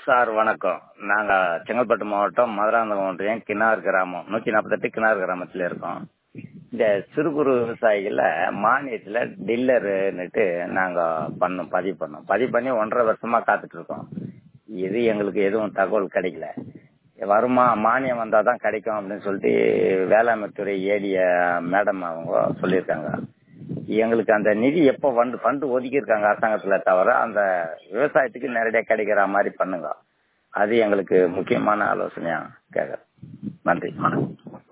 sir வணக்கம் நாங்க செங்கல்பட்டு மாவட்டம் மதுராந்தகம் ஒன்றியம் கிணார் கிராமம் நூத்தி நாற்பத்தெட்டு கிணார் கிராமத்துல இருக்கோம் இந்த சிறு குறு விவசாயிகள மானியத்துல டில்லருன்னுட்டு நாங்க பண்ணோம் பதிவு பண்ணோம் பதிவு பண்ணி ஒன்றரை வருஷமா காத்துட்டு இருக்கோம் இது எங்களுக்கு எதுவும் தகவல் கிடைக்கல வருமா மானியம் வந்தாதான் கிடைக்கும் அப்படின்னு சொல்லிட்டு வேளாண்மை துறை ஏடிய மேடம் அவங்க சொல்லியிருக்காங்க எங்களுக்கு அந்த நிதி எப்போ வந்து ஃபண்டு ஒதுக்கியிருக்காங்க அரசாங்கத்துல தவிர அந்த விவசாயத்துக்கு நேரடியாக கிடைக்கிற மாதிரி பண்ணுங்க அது எங்களுக்கு முக்கியமான ஆலோசனையா கேட்குறேன் நன்றி வணக்கம்